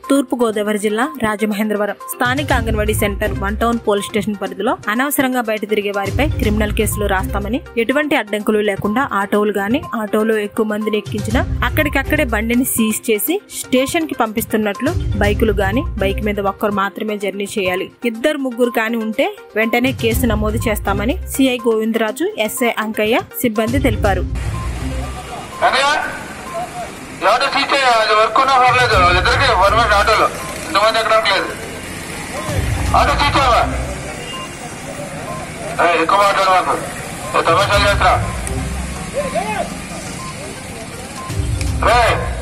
తూర్పు గోదావరి జిల్లా రాజమహేంద్రవరం స్థానిక anganwadi centre one town police station పరిధిలో అనవసరంగా బయట తిరిగే వారిపై క్రిమినల్ కేసులు రాస్తామని ఎటువంటి అడ్డంకులు లేకుండా ఆటోలు గాని ఆటోలో ఎక్కువ మందిని ఎక్కించినా అక్కడికక్కడే బండిని సీజ్ చేసి స్టేషన్ కి పంపిస్తున్నట్లు బైకులు గాని బైక్ మీద ఒక్కరు మాత్రమే జర్నీ చేయాలి ఇద్దరు ముగ్గురు కాని ఉంటే వెంటనే కేసు నమోదు చేస్తామని సిఐ గోవిందరాజు ఎస్ఐ అంకయ్య సిబ్బంది తెలిపారు అన్నయ్య ఈ ఆటో సీట్ చేయ అది వర్క్ ఉన్నా పర్లేదు ఇద్దరికి పర్మిషన్ ఆటోలో ఇంతమంది ఎక్కడానికి లేదు ఆటో సీట్ చేయవా ఏయ్, ఎక్కువ మాట్లాడు మాకు ఏ తమాషాలు చేస్తా రే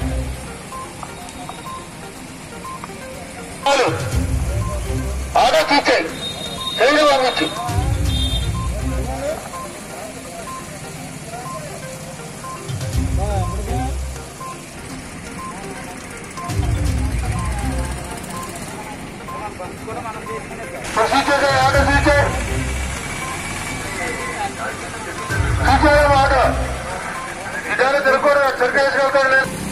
ఆటో సీట్ చేయి చేయి పంపించు ప్రొసీజర్ చేయి, ఆటో సీట్ చేయి. సీట్ చేయడం ఆటో ఇదాన్ని తిరగకూడదు సరిగ్గా వేసుకెళ్తాడు లేదు